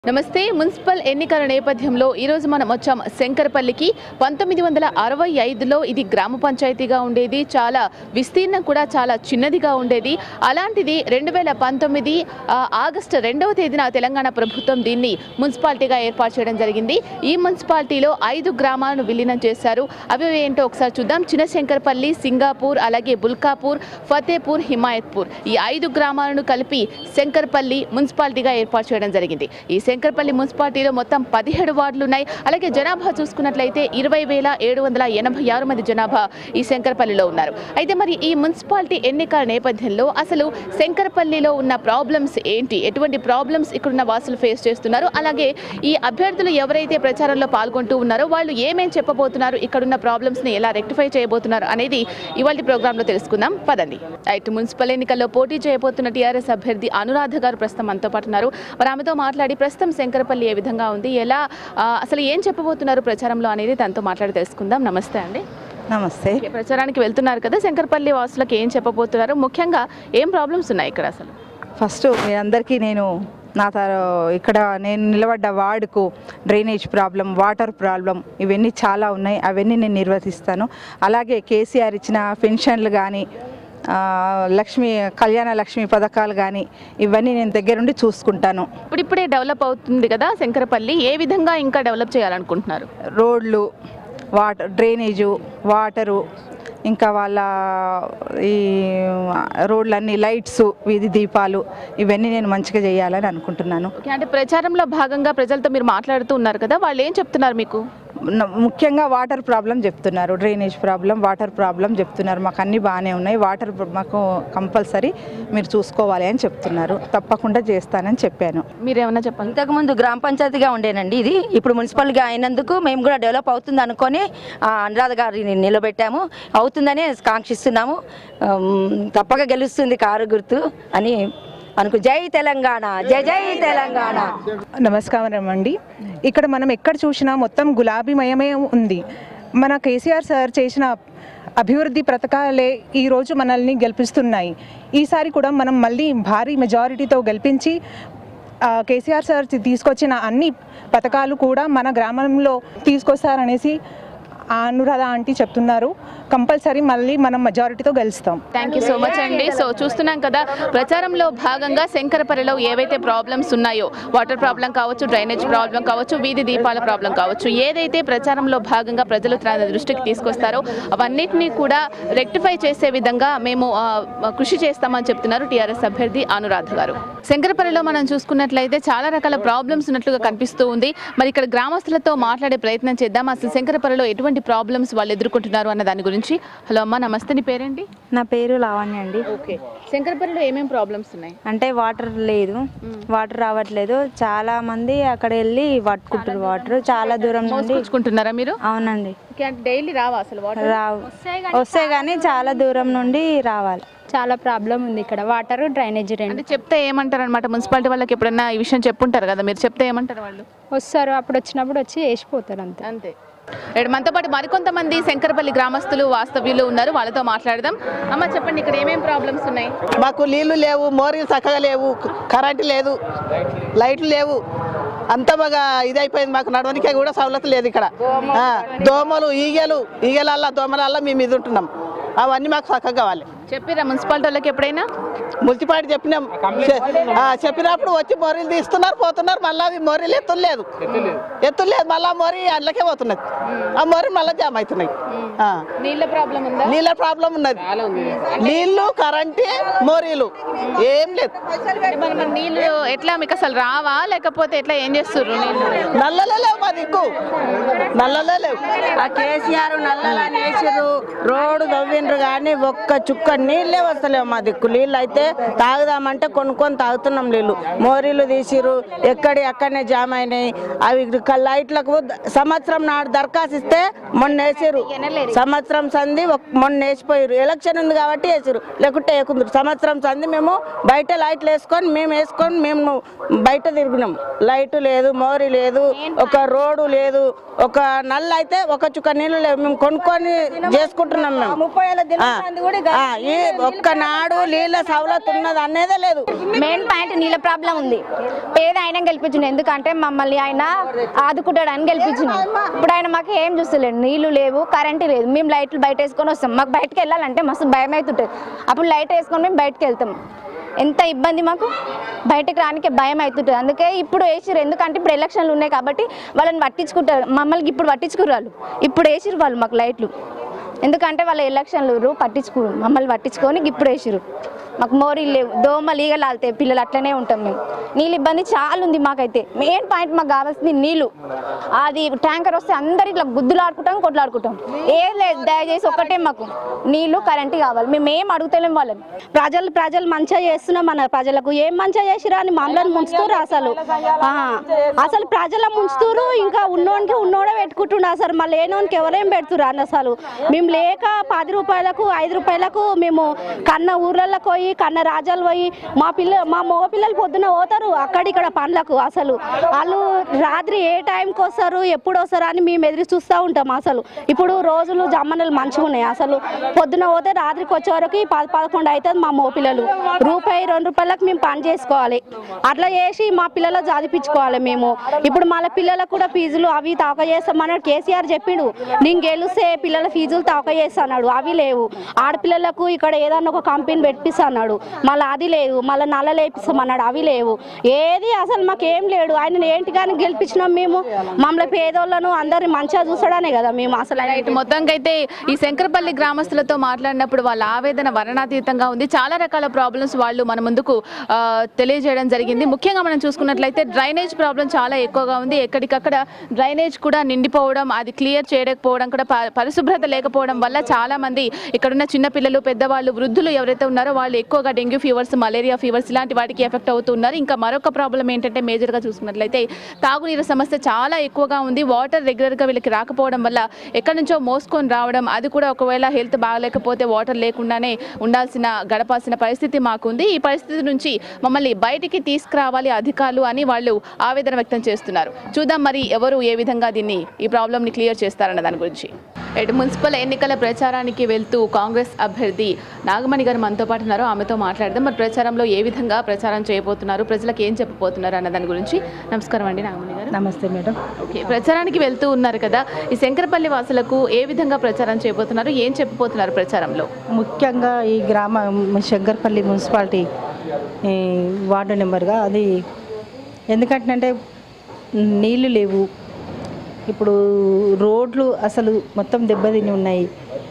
నమస్తే మున్సిపల్ ఎన్నికల నేపథ్యంలో ఈరోజు మనం వచ్చాం శంకరపల్లికి పంతొమ్మిది వందల అరవై ఐదులో ఇది గ్రామ పంచాయతీగా ఉండేది చాలా విస్తీర్ణం కూడా చాలా చిన్నదిగా ఉండేది అలాంటిది రెండు వేల పంతొమ్మిది ఆ, ఆగస్టు రెండవ తేదీన తెలంగాణ ప్రభుత్వం దీన్ని మున్సిపాలిటీగా ఏర్పాటు చేయడం జరిగింది ఈ మున్సిపాలిటీలో ఐదు గ్రామాలను విలీనం చేశారు అవి ఏంటో ఒకసారి చూద్దాం చిన్న శంకరపల్లి సింగాపూర్ అలాగే బుల్కాపూర్ ఫతేపూర్ హిమాయత్పూర్ ఈ ఐదు గ్రామాలను కలిపి శంకర్పల్లి మున్సిపాలిటీగా ఏర్పాటు చేయడం జరిగింది ఈ శంకర్పల్లి మున్సిపాలిటీలో మొత్తం పదిహేడు వార్డులు ఉన్నాయి అలాగే జనాభా చూసుకున్నట్లయితే ఇరవై వేల ఏడు వందల ఎనభై ఆరు మంది జనాభా ఈ శంకర్పల్లిలో ఉన్నారు అయితే మరి ఈ మున్సిపాలిటీ ఎన్నికల నేపథ్యంలో అసలు శంకర్పల్లిలో ఉన్న ప్రాబ్లమ్స్ ఏంటి ఎటువంటి ప్రాబ్లమ్స్ ఇక్కడున్న వాసులు ఫేస్ చేస్తున్నారు అలాగే ఈ అభ్యర్థులు ఎవరైతే ప్రచారంలో పాల్గొంటూ ఉన్నారో వాళ్ళు ఏమేం చెప్పబోతున్నారు ఇక్కడున్న ప్రాబ్లమ్స్ ని ఎలా రెక్టిఫై చేయబోతున్నారు అనేది ఇవాళ ప్రోగ్రామ్ లో తెలుసుకుందాం పదండి రైట్ మున్సిపల్ ఎన్నికల్లో పోటీ చేయబోతున్న టీఆర్ఎస్ అభ్యర్థి అనురాధ గారు ప్రస్తుతం మనతో పాటు ఉన్నారు మరి ఆమెతో మాట్లాడి ప్రస్తుతం శంకరపల్లి ఏ విధంగా ఉంది ఎలా ఆ, అసలు ఏం చెప్పబోతున్నారు ప్రచారంలో అనేది తనతో మాట్లాడి తెలుసుకుందాం నమస్తే అండి నమస్తే ఓకే, ప్రచారానికి వెళ్తున్నారు కదా శంకరపల్లి వాసులకు ఏం చెప్పబోతున్నారు ముఖ్యంగా ఏం ప్రాబ్లమ్స్ ఉన్నాయి ఇక్కడ అసలు ఫస్ట్ మీ అందరికీ నేను నా త- ఇక్కడ నేను నిలబడ్డ వార్డుకు డ్రైనేజ్ ప్రాబ్లం వాటర్ ప్రాబ్లం ఇవన్నీ చాలా ఉన్నాయి అవన్నీ నేను నిర్వర్తిస్తాను అలాగే కేసీఆర్ ఇచ్చిన పెన్షన్లు కానీ లక్ష్మి కళ్యాణ లక్ష్మి పథకాలు కానీ ఇవన్నీ నేను దగ్గరుండి చూసుకుంటాను ఇప్పుడు ఇప్పుడే డెవలప్ అవుతుంది కదా శంకరపల్లి ఏ విధంగా ఇంకా డెవలప్ చేయాలనుకుంటున్నారు రోడ్లు వాటర్ డ్రైనేజు వాటరు ఇంకా వాళ్ళ ఈ రోడ్లన్నీ లైట్స్ వీధి దీపాలు ఇవన్నీ నేను మంచిగా చేయాలని అనుకుంటున్నాను ఓకే అంటే ప్రచారంలో భాగంగా ప్రజలతో మీరు మాట్లాడుతూ ఉన్నారు కదా వాళ్ళు ఏం చెప్తున్నారు మీకు న- ముఖ్యంగా వాటర్ ప్రాబ్లం చెప్తున్నారు డ్రైనేజ్ ప్రాబ్లం వాటర్ ప్రాబ్లం చెప్తున్నారు మాకు అన్నీ బాగానే ఉన్నాయి వాటర్ ప్ర- మాకు కంపల్సరీ మీరు చూసుకోవాలి అని చెప్తున్నారు తప్పకుండా చేస్తానని చెప్పాను మీరేమన్నా చెప్పండి ఇంతకుముందు గ్రామ పంచాయతీగా ఉండేనండి ఇది ఇప్పుడు మున్సిపల్గా అయినందుకు మేము కూడా డెవలప్ అవుతుంది అనుకొని ఆ, అనురాధ గారిని నిలబెట్టాము అవుతుందని కాంక్షిస్తున్నాము ఆమ్, తప్పక గెలుస్తుంది కారు గుర్తు అని అనుకు జై తెలంగాణ జై జై తెలంగాణ నమస్కారం అండి ఇక్కడ మనం ఎక్కడ చూసినా మొత్తం గులాబీమయమే ఉంది మన కేసీఆర్ సార్ చేసిన అభివృద్ధి పథకాలే ఈరోజు మనల్ని గెలిపిస్తున్నాయి ఈసారి కూడా మనం మళ్ళీ భారీ మెజారిటీతో గెలిపించి ఆ, కేసీఆర్ సార్ తీ- తీసుకొచ్చిన అన్ని పథకాలు కూడా మన గ్రామంలో తీసుకొస్తారనేసి ఆ అనురాధ ఆంటీ చెప్తున్నారు కంపల్సరీ మళ్ళీ మనం మెజారిటీతో గెలుస్తాం థ్యాంక్ యూ సో మచ్ అండి సో చూస్తున్నాం కదా ప్రచారంలో భాగంగా శంకరపల్లిలో ఏవైతే ప్రాబ్లమ్స్ ఉన్నాయో వాటర్ ప్రాబ్లం కావచ్చు డ్రైనేజ్ ప్రాబ్లం కావచ్చు వీధి దీపాల ప్రాబ్లం కావచ్చు ఏదైతే ప్రచారంలో భాగంగా ప్రజలు తన దృష్టికి తీసుకొస్తారో అవన్నిటినీ కూడా రెక్టిఫై చేసే విధంగా మేము ఆ, కృషి చేస్తామని చెప్తున్నారు టీఆర్ఎస్ అభ్యర్థి అనురాధ గారు శంకరపల్లిలో మనం చూసుకున్నట్లయితే చాలా రకాల ప్రాబ్లమ్స్ ఉన్నట్లుగా కనిపిస్తూ ఉంది మరి ఇక్కడ గ్రామస్తులతో మాట్లాడే ప్రయత్నం చేద్దాం అసలు శంకరపల్లిలో ఎటువంటి ప్రాబ్లమ్స్ వాళ్ళు ఎదుర్కొంటున్నారు అన్న దాని గురించి హలో అమ్మ నమస్తే నీ పేరేంటి నా పేరు లావణ్య అండి ఓకే శంకరపల్లిలో ఏమేం ప్రాబ్లమ్స్ ఉన్నాయి అంటే వాటర్ లేదు వాటర్ రావట్లేదు చాలా మంది అక్కడ వెళ్ళి పట్టుకుంటారు వాటర్ చాలా దూరం నుండి మోసుకొచ్చుకుంటున్నారా మీరు అవునండి ఓకే అంటే డైలీ రావా అసలు వాటర్ రావు వస్తే కానీ చాలా దూరం నుండి రావాలి చాలా ప్రాబ్లం ఉంది ఇక్కడ వాటర్ డ్రైనేజ్ రెండు అంటే చెప్తే ఏమంటారు అనమాట మున్సిపాలిటీ వాళ్ళకి ఎప్పుడైనా ఈ విషయం చెప్పుంటారు కదా మీరు చెప్తే ఏమంటారు వాళ్ళు వస్తారు అప్పుడు వచ్చినప్పుడు వచ్చి వేసిపోతారు అంతే అంతే రేపు మనతో పాటు మరికొంతమంది శంకరపల్లి గ్రామస్తులు వాస్తవ్యులు ఉన్నారు వాళ్ళతో మాట్లాడదాం అమ్మ చెప్పండి ఇక్కడ ఏమేం ప్రాబ్లమ్స్ ఉన్నాయి మాకు నీళ్లు లేవు మోరీలు చక్కగా లేవు కరెంటు లేదు లైట్లు లేవు అంత బాగా ఇదైపోయింది మాకు నడవనికే కూడా సవలత లేదు ఇక్కడ ఆ, దోమలు ఈగలు ఈగలల్లా దోమలల్లా మేము ఇది ఉంటున్నాం అవన్నీ మాకు చక్కగా కావాలి చెప్పిరా మున్సిపాలిటీ వాళ్ళకి ఎప్పుడైనా మున్సిపాలిటీ చెప్పినాం చె- ఆ, చెప్పినప్పుడు వచ్చి మోరీలు తీస్తున్నారు పోతున్నారు మళ్ళీ అవి మోరీలు ఎత్తులేదు ఎత్తులేదు మళ్ళీ మోరీ అందులోకే పోతున్నది ఆ మోరీ మళ్ళీ జామ్ అవుతున్నాయి ఆ. నీళ్ళ ప్రాబ్లం ఉందా నీళ్ళ ప్రాబ్లం ఉన్నది నీళ్లు కరెంటు మోరీలు ఏం లేదు అంటే మరి మరి నీళ్ళు ఎట్లా మీకు అసలు రావా లేకపోతే ఎట్లా ఏం చేస్తుర్రు నీళ్ళు నల్లలే లేవు మా దిక్కు నల్లలే లేవు ఆ కేసీఆర్ నల్లలా నేసిర్రు రోడ్డు తవ్విండ్రు కానీ ఒక్క చుక్క నీళ్ళే వస్తలేవు మా దిక్కు నీళ్ళు అయితే తాగుదామంటే కొనుక్కొని తాగుతున్నాం నీళ్ళు మోరీలు తీసిర్రు ఎక్కడి అక్కడనే జామ్ అయినాయి అవి క- లైట్లకు సంవత్సరం నాడు దరఖాస్తు ఇస్తే మొన్న వేసిర్రు సంవత్సరం సంది ఒక్- మొన్న వేసిపోయారు ఎలక్షన్ ఉంది కాబట్టి వేసిర్రు లేకుంటే వేకుందరు సంవత్సరం సంది మేము బయట లైట్లు వేసుకొని మేము వేసుకొని మేము బయట తిరిగినాం లైట్ లేదు మోరీ లేదు ఒక రోడ్డు లేదు ఒక నల్ల అయితే ఒక చుక్క నీళ్ళు లేవు మేము కొనుక్కొని చేసుకుంటున్నాం మేము ముప్పై ఏళ్ళ ఆ, ఆ, ఈ ఒక్కనాడు నీళ్ళ సవలత్ ఉన్నది అనేదే లేదు మెయిన్ పాయింట్ నీళ్ళ ప్రాబ్లం ఉంది పేద ఆయన గెలిపించింది ఎందుకంటే మమ్మల్ని ఆయన ఆదుకుంటాడని గెలిపించింది ఇప్పుడు ఆయన మాకు ఏం చూస్తలేడు నీళ్లు లేవు కరెంటు లేదు మేము లైట్లు బయట వేసుకొని వస్తాం మాకు బయటకు వెళ్ళాలంటే మస్తు భయం అవుతుంటుంది అప్పుడు లైట్ వేసుకొని మేము బయటకు వెళ్తాం ఎంత ఇబ్బంది మాకు బయటకు రానికి భయం అవుతుంటుంది అందుకే ఇప్పుడు వేసిరు ఎందుకంటే ఇప్పుడు ఎలక్షన్లు ఉన్నాయి కాబట్టి వాళ్ళని పట్టించుకుంటారు మమ్మల్ని ఇప్పుడు పట్టించుకురు వాళ్ళు ఇప్పుడు వేసిరు వాళ్ళు మాకు లైట్లు ఎందుకంటే వాళ్ళ ఎలక్షన్లు పట్టించుకోరు మమ్మల్ని పట్టించుకొని ఇప్పుడు వేసిరు మాకు మోరీలు లేవు దోమలు ఈగలు ఆలుతాయి పిల్లలు అట్లనే ఉంటాం మేము నీళ్ళు ఇబ్బంది చాలా ఉంది మాకైతే మెయిన్ పాయింట్ మాకు కావాల్సింది నీళ్ళు అది ట్యాంకర్ వస్తే అందరు ఇట్లా గుద్దులు ఆడుకుంటాం కొట్లాడుకుంటాం ఏం లేదు దయచేసి ఒక్కటే మాకు నీళ్ళు కరెంట్ కావాలి మేము ఏం అడుగుతలేం వాళ్ళని ప్రజలు ప్రజలు మంచిగా చేస్తున్నాం మన ప్రజలకు ఏం మంచిగా చేసిరా అని మమ్మల్ని ముంచుతురు అసలు ఆహా. అసలు ప్రజల ముంచుతురు ఇంకా ఉన్నోనికి ఉన్నోడే పెట్టుకుంటుండ అసలు మళ్ళీ లేనోనికి ఎవరేం పెడుతురు అని అసలు మేము లేక పది రూపాయలకు ఐదు రూపాయలకు మేము కన్న ఊర్లలో పోయి కన్న రాజాలు పోయి మా పిల్ల మా మగ పిల్లలు పొద్దున పోతారు అక్కడిక్కడ పనులకు అసలు వాళ్ళు రాత్రి ఏ టైంకి వస్తారు ఎప్పుడు వస్తారు అని మేము ఎదురు చూస్తూ ఉంటాం అసలు ఇప్పుడు రోజులు జమ్మనలు మంచిగా ఉన్నాయి అసలు పొద్దున పోతే రాత్రికి వచ్చే వరకు పది పదకొండు అవుతుంది మా మో పిల్లలు రూపాయి రెండు రూపాయలకు మేము పని చేసుకోవాలి అట్లా చేసి మా పిల్లలు చదివించుకోవాలి మేము ఇప్పుడు మళ్ళీ పిల్లలకు కూడా ఫీజులు అవి తాక చేస్తామన్నాడు కేసీఆర్ చెప్పిండు నేను గెలిస్తే పిల్లల ఫీజులు తాక చేస్తాడు అవి లేవు ఆడపిల్లలకు ఇక్కడ ఏదన్నా ఒక కంపెనీ పెట్టిస్తాడు మళ్ళీ అది లేదు మళ్ళీ నల్ల లేపిస్తామన్నాడు అవి లేవు ఏది అసలు మాకేం లేడు ఆయన ఏంటి కానీ గెలిపించినాం మేము మమ్మల్ని పేదోళ్ళను అందరిని మంచిగా చూసాడనే కదా మేము అసలు ఆయన రైట్ మొత్తంగా అయితే ఈ శంకరపల్లి గ్రామస్తులతో మాట్లాడినప్పుడు వాళ్ళ ఆవేదన వర్ణాతీతంగా ఉంది చాలా రకాల ప్రాబ్లమ్స్ వాళ్ళు మన ముందుకు ఆ, తెలియజేయడం జరిగింది ముఖ్యంగా మనం చూసుకున్నట్లయితే డ్రైనేజ్ ప్రాబ్లం చాలా ఎక్కువగా ఉంది ఎక్కడికక్కడ డ్రైనేజ్ కూడా నిండిపోవడం అది క్లియర్ చేయకపోవడం కూడా ప- పరిశుభ్రత లేకపోవడం వల్ల చాలా మంది ఇక్కడున్న చిన్నపిల్లలు పెద్దవాళ్ళు వృద్ధులు ఎవరైతే ఉన్నారో వాళ్ళు ఎక్కువగా డెంగ్యూ ఫీవర్స్ మలేరియా ఫీవర్స్ ఇలాంటి వాటికి ఎఫెక్ట్ అవుతున్నారు ఇంకా మరొక ప్రాబ్లం ఏంటంటే మేజర్గా చూసుకున్నట్లయితే తాగునీరు సమస్య చాలా ఎక్కువగా ఉంది వాటర్ రెగ్యులర్గా వీళ్ళకి రాకపోవడం వల్ల ఎక్కడి నుంచో మోసుకొని రావడం అది కూడా ఒకవేళ హెల్త్ బాగలేకపోతే వాటర్ లేకుండానే ఉండాల్సిన గడపాల్సిన పరిస్థితి మాకుంది ఈ పరిస్థితి నుంచి మమ్మల్ని బయటికి తీసుకురావాలి అధికారులు అని వాళ్ళు ఆవేదన వ్యక్తం చేస్తున్నారు చూద్దాం మరి ఎవరు ఏ విధంగా దీన్ని ఈ ప్రాబ్లమ్ని క్లియర్ చేస్తారన్న దాని గురించి ఇటు మున్సిపల్ ఎన్నికల ప్రచారానికి వెళ్తూ కాంగ్రెస్ అభ్యర్థి నాగమణి గారు మనతో పాటు ఉన్నారు ఆమెతో మాట్లాడదాం మరి ప్రచారంలో ఏ విధంగా ప్రచారం చేయబోతున్నారు ప్రజలకు ఏం చెప్పబోతున్నారు అన్న దాని గురించి నమస్కారం అండి నాగమణి గారు నమస్తే మేడం ఓకే ప్రచారానికి వెళ్తూ ఉన్నారు కదా ఈ శంకరపల్లి వాసులకు ఏ విధంగా ప్రచారం చేయబోతున్నారు ఏం చెప్పబోతున్నారు ప్రచారంలో ముఖ్యంగా ఈ గ్రామ శంకర్పల్లి మున్సిపాలిటీ ఈ వార్డు నెంబర్గా అది ఎందుకంటే నీళ్లు లేవు ఇప్పుడు రోడ్లు అసలు మొత్తం దెబ్బతిని ఉన్నాయి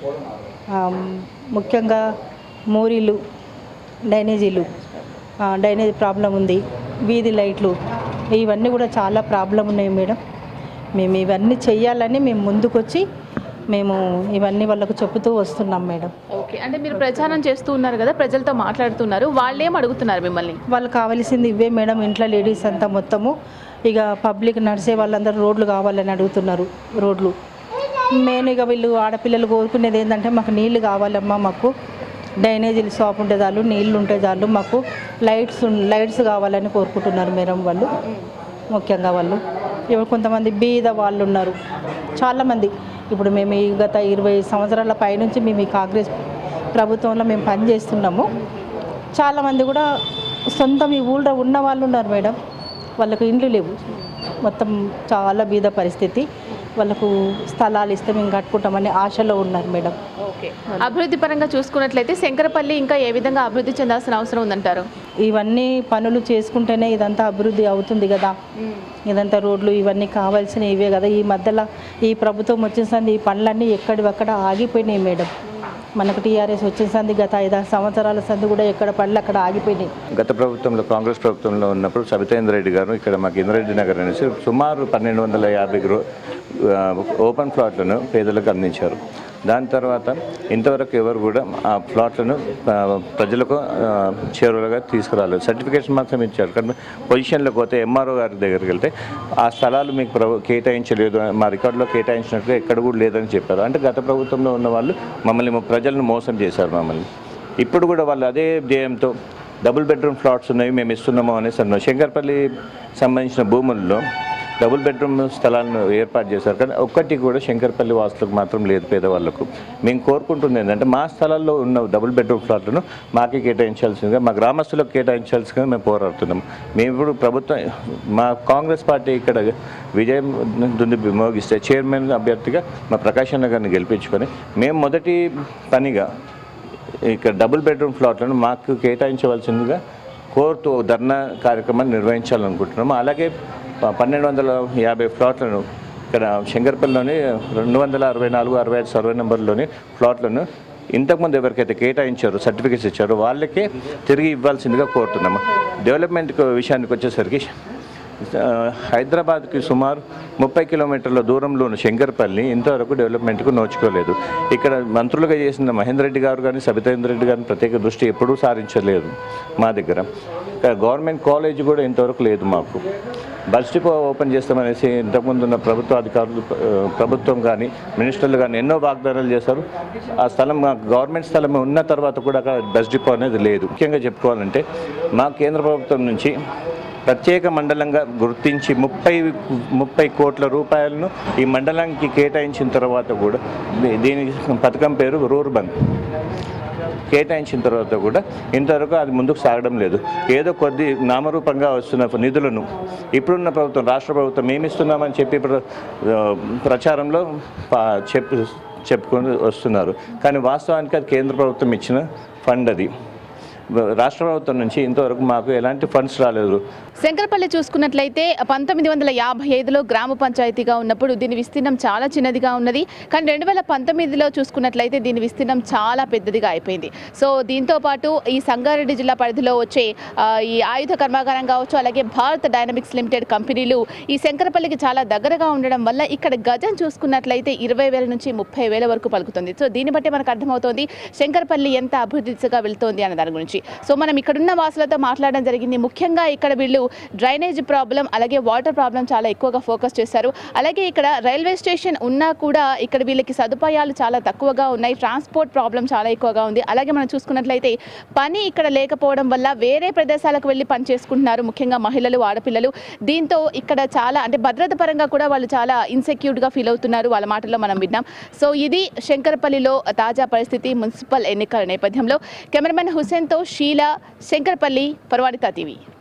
ఆ, ముఖ్యంగా మోరీలు డ్రైనేజీలు ఆ, డ్రైనేజ్ ప్రాబ్లం ఉంది వీధి లైట్లు ఇవన్నీ కూడా చాలా ప్రాబ్లం ఉన్నాయి మేడం మేము ఇవన్నీ చెయ్యాలని మేము ముందుకొచ్చి మేము ఇవన్నీ వాళ్ళకు చెబుతూ వస్తున్నాం మేడం ఓకే అంటే మీరు ప్రచారం చేస్తూ ఉన్నారు కదా ప్రజలతో మాట్లాడుతున్నారు వాళ్ళు ఏం అడుగుతున్నారు మిమ్మల్ని వాళ్ళు కావాల్సింది ఇవే మేడం ఇంట్లో లేడీస్ అంతా మొత్తము ఇక పబ్లిక్ నడిచే వాళ్ళందరూ రోడ్లు కావాలని అడుగుతున్నారు రోడ్లు మెయిన్ ఇక వీళ్ళు ఆడపిల్లలు కోరుకునేది ఏంటంటే మాకు నీళ్లు కావాలమ్మా మాకు డ్రైనేజీలు షాప్ ఉంటే చాలు నీళ్లు ఉంటే చాలు మాకు లైట్స్ ఉన్- లైట్స్ కావాలని కోరుకుంటున్నారు మేడం వాళ్ళు ముఖ్యంగా వాళ్ళు ఇప్పుడు కొంతమంది బీద వాళ్ళు ఉన్నారు చాలామంది ఇప్పుడు మేము ఈ గత ఇరవై సంవత్సరాల పైనుంచి మేము ఈ కాంగ్రెస్ ప్రభుత్వంలో మేము పనిచేస్తున్నాము చాలామంది కూడా సొంతం ఈ ఊళ్ళో ఉన్న వాళ్ళు ఉన్నారు మేడం వాళ్ళకు ఇండ్లు లేవు మొత్తం చాలా బీద పరిస్థితి వాళ్ళకు స్థలాలు ఇస్తే మేము కట్టుకుంటామని ఆశలో ఉన్నారు మేడం ఓకే అభివృద్ధి పరంగా చూసుకున్నట్లయితే శంకరపల్లి ఇంకా ఏ విధంగా అభివృద్ధి చెందాల్సిన అవసరం ఉందంటారు ఇవన్నీ పనులు చేసుకుంటేనే ఇదంతా అభివృద్ధి అవుతుంది కదా ఇదంతా రోడ్లు ఇవన్నీ కావాల్సిన ఇవే కదా ఈ మధ్యలో ఈ ప్రభుత్వం వచ్చిన సంది ఈ పనులన్నీ ఎక్కడివక్కడ ఆగిపోయినాయి మేడం మనకు టీఆర్ఎస్ వచ్చిన సంది గత ఐదారు సంవత్సరాల సంది కూడా ఎక్కడ పనులు అక్కడ ఆగిపోయినాయి గత ప్రభుత్వంలో కాంగ్రెస్ ప్రభుత్వంలో ఉన్నప్పుడు సబితేంద్ర రెడ్డి గారు ఇక్కడ మాకు ఇంద్రెడ్డి నగర్ అనేసి సుమారు పన్నెండు వందల యాభై గ్రో ఆ, ఓపెన్ ప్లాట్లను పేదలకు అందించారు దాని తర్వాత ఇంతవరకు ఎవరు కూడా ఆ ప్లాట్లను ఆ, ప్రజలకు ఆ, చేరువలుగా తీసుకురాలేదు సర్టిఫికేషన్ మాత్రం ఇచ్చారు కానీ పొజిషన్లోకి పోతే ఎంఆర్ఓ గారి దగ్గరికి వెళ్తే ఆ స్థలాలు మీకు ప్రభు కేటాయించలేదు మా రికార్డులో కేటాయించినట్టుగా ఎక్కడ కూడా లేదని చెప్పారు అంటే గత ప్రభుత్వంలో ఉన్న వాళ్ళు మమ్మల్ని ప్రజలను మోసం చేశారు మమ్మల్ని ఇప్పుడు కూడా వాళ్ళు అదే ధ్యేయంతో డబుల్ బెడ్రూమ్ ఫ్లాట్స్ ఉన్నాయి మేము ఇస్తున్నాము అనేసి అన్నారు శంకర్పల్లి సంబంధించిన భూముల్లో డబుల్ బెడ్రూమ్ స్థలాలను ఏర్పాటు చేశారు కానీ ఒక్కటి కూడా శంకర్పల్లి వాసులకు మాత్రం లేదు పేదవాళ్లకు మేము కోరుకుంటుంది ఏంటంటే మా స్థలాల్లో ఉన్న డబుల్ బెడ్రూమ్ ఫ్లాట్లను మాకే కేటాయించాల్సిందిగా మా గ్రామస్తులకు కేటాయించాల్సిందిగా మేము పోరాడుతున్నాం మేము ఇప్పుడు ప్రభుత్వం మా కాంగ్రెస్ పార్టీ ఇక్కడ విజయం దుంది మోగిస్తే చైర్మన్ అభ్యర్థిగా మా ప్రకాశ్ అన్న గారిని గెలిపించుకొని మేము మొదటి పనిగా ఇక్కడ డబుల్ బెడ్రూమ్ ఫ్లాట్లను మాకు కేటాయించవలసిందిగా కోరుతూ ధర్నా కార్యక్రమాన్ని నిర్వహించాలనుకుంటున్నాము అలాగే ప- పన్నెండు వందల యాభై ఫ్లాట్లను ఇక్కడ శంకర్పల్లిలోని రెండు వందల అరవై నాలుగు అరవై ఐదు సర్వే నెంబర్లోని ఫ్లాట్లను ఇంతకుముందు ఎవరికైతే కేటాయించారో సర్టిఫికేట్స్ ఇచ్చారో వాళ్ళకే తిరిగి ఇవ్వాల్సిందిగా కోరుతున్నాము డెవలప్మెంట్ విషయానికి వచ్చేసరికి ఆ, హైదరాబాద్కి సుమారు ముప్పై కిలోమీటర్ల దూరంలో ఉన్న శంకర్పల్లి ఇంతవరకు డెవలప్మెంట్కు నోచుకోలేదు ఇక్కడ మంత్రులుగా చేసిన మహేందర్ రెడ్డి గారు కానీ సబితేంద్ర రెడ్డి గారిని ప్రత్యేక దృష్టి ఎప్పుడూ సారించలేదు మా దగ్గర ఇక్కడ గవర్నమెంట్ కాలేజ్ కూడా ఇంతవరకు లేదు మాకు బస్ డిపో ఓపెన్ చేస్తామనేసి ఇంతకుముందు ఉన్న ప్రభుత్వ అధికారులు ఆ, ప్రభుత్వం కానీ మినిస్టర్లు కానీ ఎన్నో వాగ్దానాలు చేశారు ఆ స్థలం మాకు గవర్నమెంట్ స్థలం ఉన్న తర్వాత కూడా అక్కడ బస్ డిపో అనేది లేదు ముఖ్యంగా చెప్పుకోవాలంటే మా కేంద్ర ప్రభుత్వం నుంచి ప్రత్యేక మండలంగా గుర్తించి ముప్పై ముప్పై కోట్ల రూపాయలను ఈ మండలానికి కేటాయించిన తర్వాత కూడా దీ- దీని పథకం పేరు రూర్బన్ కేటాయించిన తర్వాత కూడా ఇంతవరకు అది ముందుకు సాగడం లేదు ఏదో కొద్ది నామరూపంగా వస్తున్న నిధులను ఇప్పుడున్న ప్రభుత్వం రాష్ట్ర ప్రభుత్వం ఏమిస్తున్నామని చెప్పి ఇప్పుడు ఆ, ప్రచారంలో పా- చెప్పు చెప్పుకొని వస్తున్నారు కానీ వాస్తవానికి అది కేంద్ర ప్రభుత్వం ఇచ్చిన ఫండ్ అది రాష్ట్ర ప్రభుత్వం నుంచి ఇంతవరకు మాకు ఎలాంటి ఫండ్స్ రాలేదు శంకరపల్లి చూసుకున్నట్లయితే పంతొమ్మిది వందల యాభై ఐదులో గ్రామ పంచాయతీగా ఉన్నప్పుడు దీని విస్తీర్ణం చాలా చిన్నదిగా ఉన్నది కానీ రెండు వేల పంతొమ్మిదిలో చూసుకున్నట్లయితే దీని విస్తీర్ణం చాలా పెద్దదిగా అయిపోయింది సో దీంతో పాటు ఈ సంగారెడ్డి జిల్లా పరిధిలో వచ్చే ఆ, ఈ ఆయుధ కర్మాగారం కావచ్చు అలాగే భారత్ డైనమిక్స్ లిమిటెడ్ కంపెనీలు ఈ శంకరపల్లికి చాలా దగ్గరగా ఉండడం వల్ల ఇక్కడ గజం చూసుకున్నట్లయితే ఇరవై వేల నుంచి ముప్పై వేల వరకు పలుకుతుంది సో దీన్ని బట్టి మనకు అర్థమవుతోంది శంకరపల్లి ఎంత అభివృద్ధి దిశగా వెళ్తోంది అన్న దాని గురించి సో మనం ఇక్కడున్న వాసులతో మాట్లాడడం జరిగింది ముఖ్యంగా ఇక్కడ వీళ్ళు డ్రైనేజ్ ప్రాబ్లం అలాగే వాటర్ ప్రాబ్లం చాలా ఎక్కువగా ఫోకస్ చేశారు అలాగే ఇక్కడ రైల్వే స్టేషన్ ఉన్నా కూడా ఇక్కడ వీళ్ళకి సదుపాయాలు చాలా తక్కువగా ఉన్నాయి ట్రాన్స్పోర్ట్ ప్రాబ్లం చాలా ఎక్కువగా ఉంది అలాగే మనం చూసుకున్నట్లయితే పని ఇక్కడ లేకపోవడం వల్ల వేరే ప్రదేశాలకు వెళ్ళి పని చేసుకుంటున్నారు ముఖ్యంగా మహిళలు ఆడపిల్లలు దీంతో ఇక్కడ చాలా అంటే భద్రత పరంగా కూడా వాళ్ళు చాలా ఇన్సెక్యూర్డ్గా ఫీల్ అవుతున్నారు వాళ్ళ మాటల్లో మనం విన్నాం సో ఇది శంకరపల్లిలో తాజా పరిస్థితి మున్సిపల్ ఎన్నికల నేపథ్యంలో కెమెరామెన్ హుసేన్తో షీలా శంకరపల్లి పర్వాడితా టీవీ